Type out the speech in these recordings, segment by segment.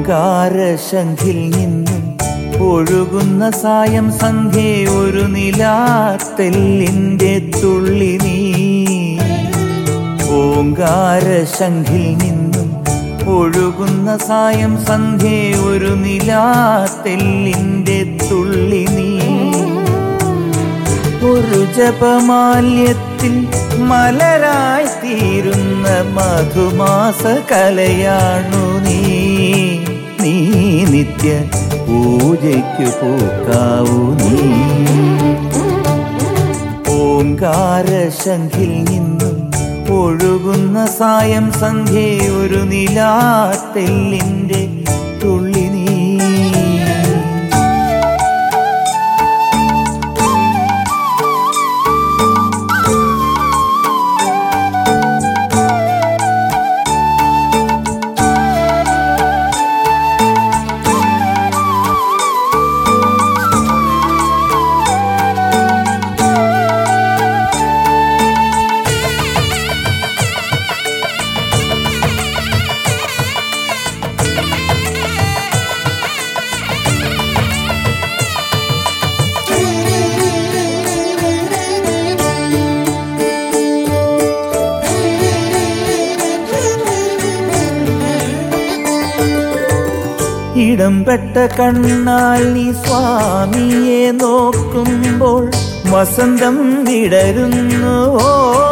ഓങ്കാരശംഖിൽ നിന്നും ഒഴുകുന്ന സായം സന്ധ്യേ ഒരു നിലാത്തെല്ലിന്റെ തുള്ളി നീ ഓങ്കാരശംഖിൽ നിന്നും ഒഴുകുന്ന സായം സന്ധ്യേ ഒരു നിലാത്തെല്ലിന്റെ തുള്ളി നീ ഒരു ജപമാല്യത്തിൽ മലരായി തീരുന്ന മധുമാസ കലയാണു നീ നീ നിത്യ പൂജയ്ക്കു പൂക്കാവൂ നീ ഓങ്കാരശംഖിൽ നിന്നും ഒഴുകുന്ന സായം സന്ധ്യേ ഒരു നിലാത്തെല്ലിന്റെ തുള്ളി നീ ഇടംപെട്ട കണ്ണാൽ നീ സ്വാമിയെ നോക്കുമ്പോൾ വസന്തം വിടരുന്നുവോ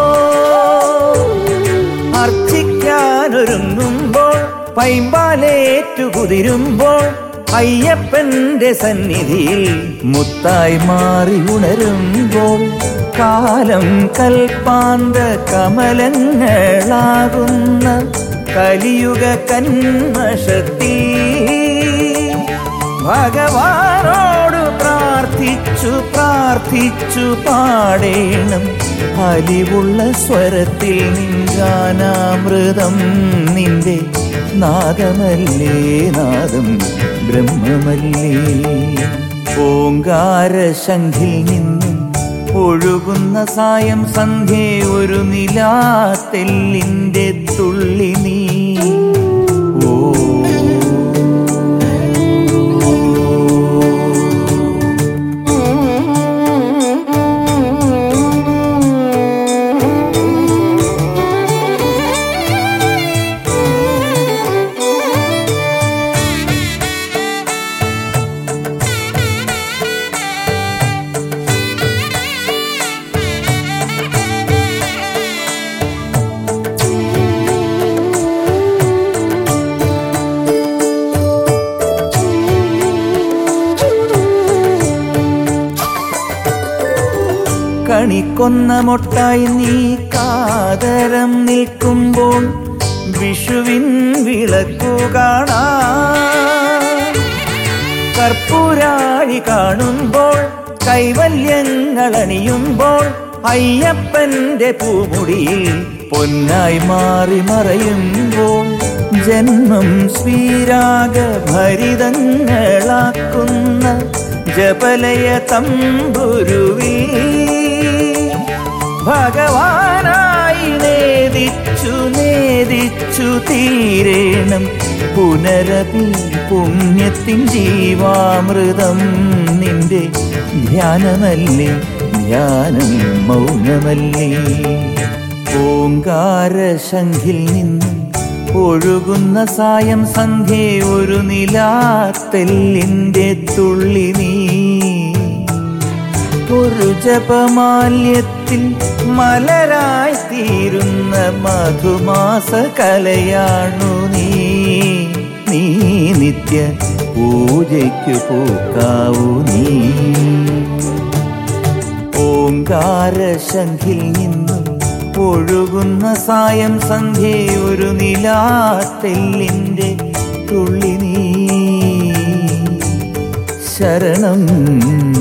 അർച്ചിക്കാനൊരുങ്ങുമ്പോൾ പൈമ്പാലേറ്റു കുതിരുമ്പോൾ അയ്യപ്പന്റെ സന്നിധിയിൽ മുത്തായി മാറി ഉണരുമ്പോൾ കാലം കൽപ്പാന്ത കമലങ്ങളാകുന്ന കലിയുഗ കന്മഷത്തിൽ ഭഗവാനോട് പ്രാർത്ഥിച്ചു പ്രാർത്ഥിച്ചു പാടേണം അലിവുള്ള സ്വരത്തിൽ നിൻഗാനാമൃതം നിന്റെ നാദമല്ലേ നാദം ബ്രഹ്മമല്ലേ ഓങ്കാരശംഖിൽ നിന്നും ഒഴുകുന്ന സായം സന്ധ്യേ ഒരു നിലാത്തെല്ലിന്റെ തുള്ളി നീ ഓ കണിക്കൊന്ന മൊട്ടായി നീ കാതരം നിൽക്കുമ്പോൾ വിഷുവിൻ വിളക്കു കാണാ കർപ്പൂരാഴി കാണുമ്പോൾ കൈവല്യങ്ങൾ അണിയുമ്പോൾ അയ്യപ്പന്റെ പൂമുടിയിൽ പൊന്നായി മാറി മറയുമ്പോൾ ജന്മം ശ്രീരാഗ ഭരിതങ്ങളാക്കുന്ന ജപലയ തമ്പുരുവിൽ ഭഗവാനായി നേദിച്ചു നേദിച്ചു തീരേണം പുനരപി പുണ്യത്തിൻ ജീവാമൃതം നിന്റെ ധ്യാനമല്ലേ ധ്യാനം മൗനമല്ലേ ഓങ്കാരശംഖിൽ നിന്നും ഒഴുകുന്ന സായം സന്ധ്യേ ഒരു നിലാത്തെല്ലിന്റെ തുള്ളി നീ ഒരു ജപമാല്യത്തിൽ മലരായി തീരുന്ന മധുമാസ കലയാണു നീ നീ നിത്യ പൂജയ്ക്കു പൂക്കാവൂ നീ ഓങ്കാരശംഖിൽ നിന്നും ഒഴുകുന്ന സായം സന്ധ്യേ ഒരു നിലാത്തെല്ലിന്റെ തുള്ളി നീ ശരണം